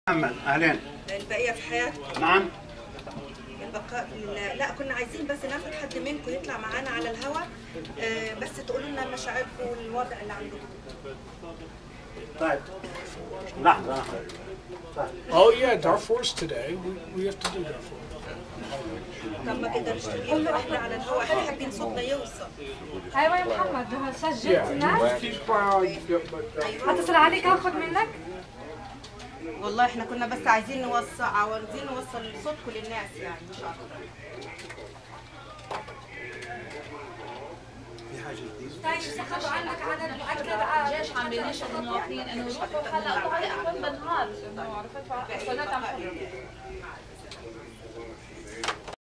محمد اهلين البقية في حياتكم نعم البقاء لله لا كنا عايزين بس ناخد حد منكم يطلع معانا على الهوا آه، بس تقولوا لنا مشاعركم والوضع اللي عندكم طيب لحظه لحظه Oh yeah, Darfur's today. We, we have to do Darfur. طب ما تقدرش تقولوا لنا احنا على الهوا احنا حابين صوتنا يوصل ايوه يا محمد سجلت Yeah. الناس Keep on. هتصل عليك اخذ منك والله احنا كنا بس عايزين نوصل عاوزين نوصل صوتكم للناس يعني مش اكتر طيب سحبوا عنك عدد مؤكد الجيش عم بيناشد المواطنين انه يروحوا هلا وهي اكثر بالنهار انه عرفت فاصلا